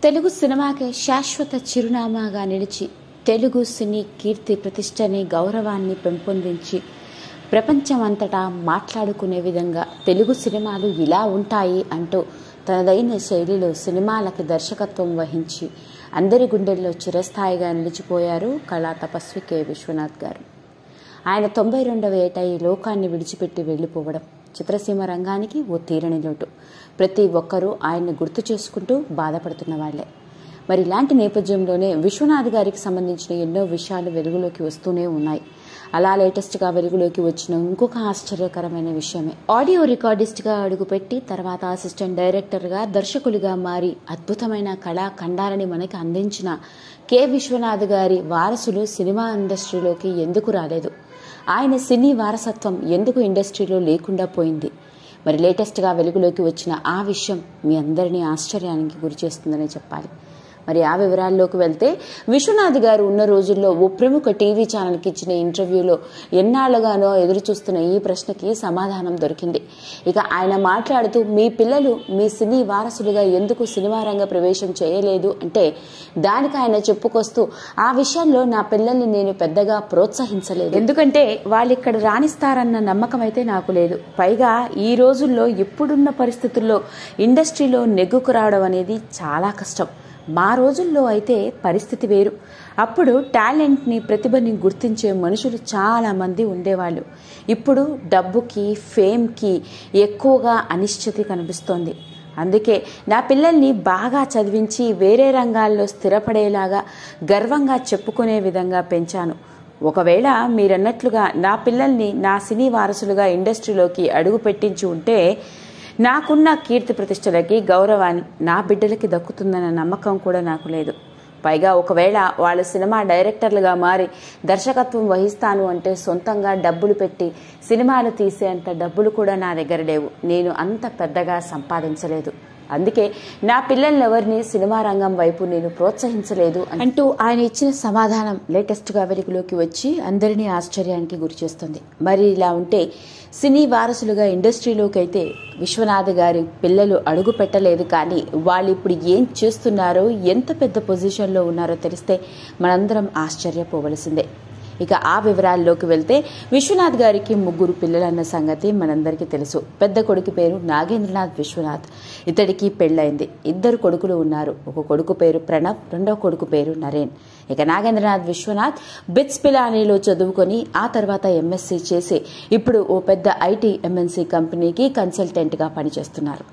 తెలుగు సినిమాకి శాశ్వత చిరునామాగా నిలిచి తెలుగు సినీ కీర్తి ప్రతిష్టని గౌరవాన్ని పెంపొందించి ప్రపంచమంతటా మాట్లాడుకునే విధంగా తెలుగు సినిమాలు ఇలా ఉంటాయి అంటూ తనదైన శైలిలో సినిమాలకి దర్శకత్వం వహించి అందరి గుండెల్లో చిరస్థాయిగా నిలిచిపోయారు కళా తపస్వి కె విశ్వనాథ్ గారు ఆయన తొంభై రెండవ ఏట ఈ లోకాన్ని విడిచిపెట్టి వెళ్ళిపోవడం చిత్రసీమ రంగానికి ఓ తీరని లోటు ప్రతి ఒక్కరూ ఆయన్ని గుర్తు చేసుకుంటూ బాధపడుతున్న వాళ్లే మరి ఇలాంటి నేపథ్యంలోనే విశ్వనాథ్ గారికి సంబంధించిన ఎన్నో విషయాలు వెలుగులోకి వస్తూనే ఉన్నాయి అలా లేటెస్ట్గా వెలుగులోకి వచ్చిన ఇంకొక ఆశ్చర్యకరమైన విషయమే ఆడియో రికార్డిస్ట్గా అడుగుపెట్టి తర్వాత అసిస్టెంట్ డైరెక్టర్గా దర్శకులుగా మారి అద్భుతమైన కళా ఖండాలని మనకి అందించిన కె విశ్వనాథ్ గారి వారసులు సినిమా ఇండస్ట్రీలోకి ఎందుకు రాలేదు ఆయన సినీ వారసత్వం ఎందుకు ఇండస్ట్రీలో లేకుండా పోయింది మరి లేటెస్ట్గా వెలుగులోకి వచ్చిన ఆ విషయం మీ అందరినీ ఆశ్చర్యానికి గురి చేస్తుందనే చెప్పాలి మరి ఆ వివరాల్లోకి వెళ్తే విశ్వనాథ్ గారు ఉన్న రోజుల్లో ఓ ప్రముఖ టీవీ ఛానల్కి ఇచ్చిన ఇంటర్వ్యూలో ఎన్నాళ్ళుగానో ఎదురు చూస్తున్న ఈ ప్రశ్నకి సమాధానం దొరికింది ఇక ఆయన మాట్లాడుతూ మీ పిల్లలు మీ సినీ వారసులుగా ఎందుకు సినిమా రంగ ప్రవేశం చేయలేదు అంటే దానికి ఆయన చెప్పుకొస్తూ ఆ విషయంలో నా పిల్లల్ని నేను పెద్దగా ప్రోత్సహించలేదు ఎందుకంటే వాళ్ళు ఇక్కడ రాణిస్తారన్న నమ్మకం అయితే నాకు లేదు పైగా ఈ రోజుల్లో ఇప్పుడున్న పరిస్థితుల్లో ఇండస్ట్రీలో నెగ్గుకు రావడం అనేది చాలా కష్టం మా రోజుల్లో అయితే పరిస్థితి వేరు అప్పుడు టాలెంట్ని ప్రతిభని గుర్తించే మనుషులు చాలామంది ఉండేవాళ్ళు ఇప్పుడు డబ్బుకి ఫేమ్కి ఎక్కువగా అనిశ్చితి కనిపిస్తోంది అందుకే నా పిల్లల్ని బాగా చదివించి వేరే రంగాల్లో స్థిరపడేలాగా గర్వంగా చెప్పుకునే విధంగా పెంచాను ఒకవేళ మీరన్నట్లుగా నా పిల్లల్ని నా సినీ వారసులుగా ఇండస్ట్రీలోకి అడుగు పెట్టించి ఉంటే నాకున్న కీర్తి ప్రతిష్టలకి గౌరవాన్ని నా బిడ్డలకి దక్కుతుందన్న నమ్మకం కూడా నాకు లేదు పైగా ఒకవేళ వాళ్ళు సినిమా డైరెక్టర్లుగా మారి దర్శకత్వం వహిస్తాను అంటే సొంతంగా డబ్బులు పెట్టి సినిమాలు తీసేంత డబ్బులు కూడా నా దగ్గర లేవు నేను అంత పెద్దగా సంపాదించలేదు అందుకే నా పిల్లల్ని ఎవరిని సినిమా రంగం వైపు నేను ప్రోత్సహించలేదు అంటూ ఆయన ఇచ్చిన సమాధానం లేటెస్ట్గా వెలుగులోకి వచ్చి అందరినీ ఆశ్చర్యానికి గురిచేస్తుంది మరి ఇలా ఉంటే సినీ వారసులుగా ఇండస్ట్రీలోకి అయితే విశ్వనాథ్ గారి పిల్లలు అడుగు పెట్టలేదు కానీ వాళ్ళు ఇప్పుడు ఏం చేస్తున్నారో ఎంత పెద్ద పొజిషన్లో ఉన్నారో తెలిస్తే మనందరం ఆశ్చర్యపోవలసిందే ఇక ఆ వివరాల్లోకి వెళ్తే విశ్వనాథ్ గారికి ముగ్గురు పిల్లలన్న సంగతి మనందరికీ తెలుసు పెద్ద కొడుకు పేరు నాగేంద్రనాథ్ విశ్వనాథ్ ఇతడికి పెళ్ళైంది ఇద్దరు కొడుకులు ఉన్నారు ఒక కొడుకు పేరు ప్రణబ్ రెండో కొడుకు పేరు నరేన్ ఇక నాగేంద్రనాథ్ విశ్వనాథ్ బిట్స్ పిలానీలో చదువుకొని ఆ తర్వాత ఎంఎస్సీ చేసి ఇప్పుడు ఓ పెద్ద ఐటీ ఎంఎన్సీ కంపెనీకి కన్సల్టెంట్గా పనిచేస్తున్నారు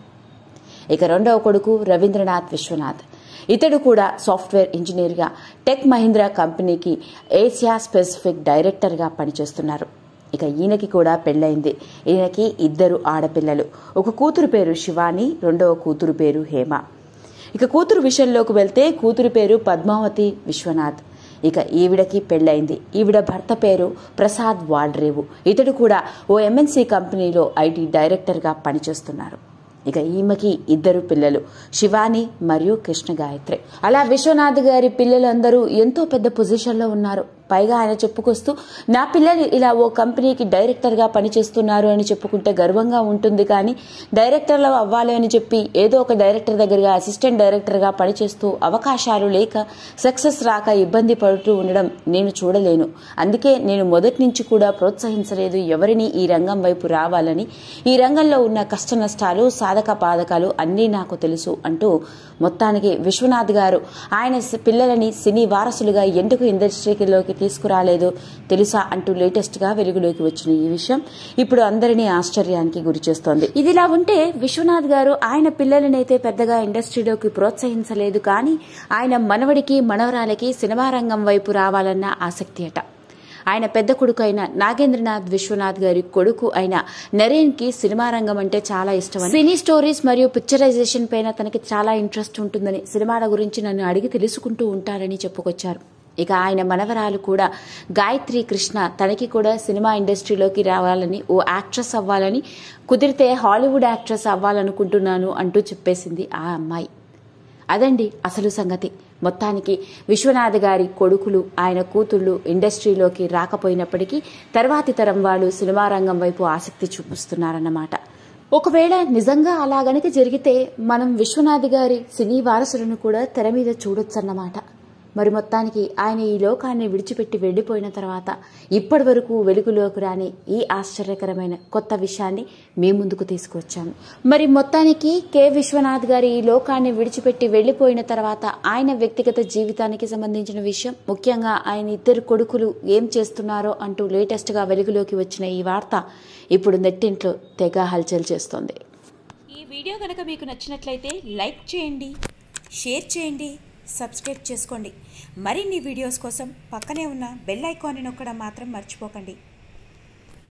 ఇక రెండవ కొడుకు రవీంద్రనాథ్ విశ్వనాథ్ ఇతడు కూడా సాఫ్ట్వేర్ ఇంజనీర్గా టెక్ మహీంద్రా కంపెనీకి ఏసియా స్పెసిఫిక్ డైరెక్టర్గా పనిచేస్తున్నారు ఇక ఈయనకి కూడా పెళ్ళైంది ఈయనకి ఇద్దరు ఆడపిల్లలు ఒక కూతురు పేరు శివాని రెండవ కూతురు పేరు హేమ ఇక కూతురు విషయంలోకి వెళ్తే కూతురు పేరు పద్మావతి విశ్వనాథ్ ఇక ఈవిడకి పెళ్ళైంది ఈవిడ భర్త పేరు ప్రసాద్ వాడ్రేవు ఇతడు కూడా ఓ ఎంఎన్సీ కంపెనీలో ఐటీ డైరెక్టర్గా పనిచేస్తున్నారు ఇక ఈమెకి ఇద్దరు పిల్లలు శివాని మరియు కృష్ణ గాయత్రి అలా విశ్వనాథ్ గారి పిల్లలందరూ ఎంతో పెద్ద పొజిషన్లో ఉన్నారు పైగా ఆయన చెప్పుకొస్తూ నా పిల్లలు ఇలా ఓ కంపెనీకి డైరెక్టర్గా పనిచేస్తున్నారు అని చెప్పుకుంటే గర్వంగా ఉంటుంది కానీ డైరెక్టర్లు అవ్వాలి అని చెప్పి ఏదో ఒక డైరెక్టర్ దగ్గరగా అసిస్టెంట్ డైరెక్టర్గా పనిచేస్తూ అవకాశాలు లేక సక్సెస్ రాక ఇబ్బంది పడుతూ ఉండడం నేను చూడలేను అందుకే నేను మొదటి నుంచి కూడా ప్రోత్సహించలేదు ఎవరిని ఈ రంగం వైపు రావాలని ఈ రంగంలో ఉన్న కష్ట నష్టాలు సాధక బాధకాలు అన్నీ నాకు తెలుసు అంటూ మొత్తానికి విశ్వనాథ్ గారు ఆయన పిల్లలని సినీ వారసులుగా ఎందుకు ఇండస్ట్రీలోకి తీసుకురాలేదు తెలుసా అంటూ లేటెస్ట్ గా వెలుగులోకి వచ్చిన ఈ విషయం ఇప్పుడు అందరినీ ఆశ్చర్యానికి గురి చేస్తోంది ఇదిలా ఉంటే విశ్వనాథ్ గారు ఆయన పిల్లలనైతే పెద్దగా ఇండస్ట్రీలోకి ప్రోత్సహించలేదు కానీ ఆయన మనవడికి మనవరాలకి సినిమా రంగం వైపు రావాలన్న ఆసక్తి అట ఆయన పెద్ద కొడుకు అయిన నాగేంద్రనాథ్ విశ్వనాథ్ గారి కొడుకు అయిన నరేన్ కి సినిమా రంగం అంటే చాలా ఇష్టం సినీ స్టోరీస్ మరియు పిక్చరైజేషన్ పైన తనకి చాలా ఇంట్రెస్ట్ ఉంటుందని సినిమాల గురించి నన్ను అడిగి తెలుసుకుంటూ ఉంటారని చెప్పుకొచ్చారు ఇక ఆయన మనవరాలు కూడా గాయత్రి కృష్ణ తనకి కూడా సినిమా ఇండస్ట్రీలోకి రావాలని ఓ యాక్ట్రెస్ అవ్వాలని కుదిరితే హాలీవుడ్ యాక్ట్రెస్ అవ్వాలనుకుంటున్నాను అంటూ చెప్పేసింది ఆ అమ్మాయి అదండి అసలు సంగతి మొత్తానికి విశ్వనాథ్ గారి కొడుకులు ఆయన కూతుళ్ళు ఇండస్ట్రీలోకి రాకపోయినప్పటికీ తర్వాతి తరం వాళ్ళు సినిమా రంగం వైపు ఆసక్తి చూపిస్తున్నారన్నమాట ఒకవేళ నిజంగా అలా గనక జరిగితే మనం విశ్వనాథ్ గారి సినీ వారసులను కూడా తెర మీద చూడొచ్చన్నమాట మరి మొత్తానికి ఆయన ఈ లోకాన్ని విడిచిపెట్టి వెళ్ళిపోయిన తర్వాత ఇప్పటి వరకు వెలుగులోకి రాని ఈ ఆశ్చర్యకరమైన కొత్త విషయాన్ని మీ ముందుకు తీసుకువచ్చాము మరి మొత్తానికి కె విశ్వనాథ్ గారి ఈ లోకాన్ని విడిచిపెట్టి వెళ్ళిపోయిన తర్వాత ఆయన వ్యక్తిగత జీవితానికి సంబంధించిన విషయం ముఖ్యంగా ఆయన ఇద్దరు కొడుకులు ఏం చేస్తున్నారో అంటూ లేటెస్ట్గా వెలుగులోకి వచ్చిన ఈ వార్త ఇప్పుడు నెట్టింట్లో తెగ హల్చల్ చేస్తోంది ఈ వీడియో కనుక మీకు నచ్చినట్లయితే లైక్ చేయండి షేర్ చేయండి సబ్స్క్రైబ్ చేసుకోండి మరిన్ని వీడియోస్ కోసం పక్కనే ఉన్న బెల్ ఐకాన్ని నొక్కడం మాత్రం మర్చిపోకండి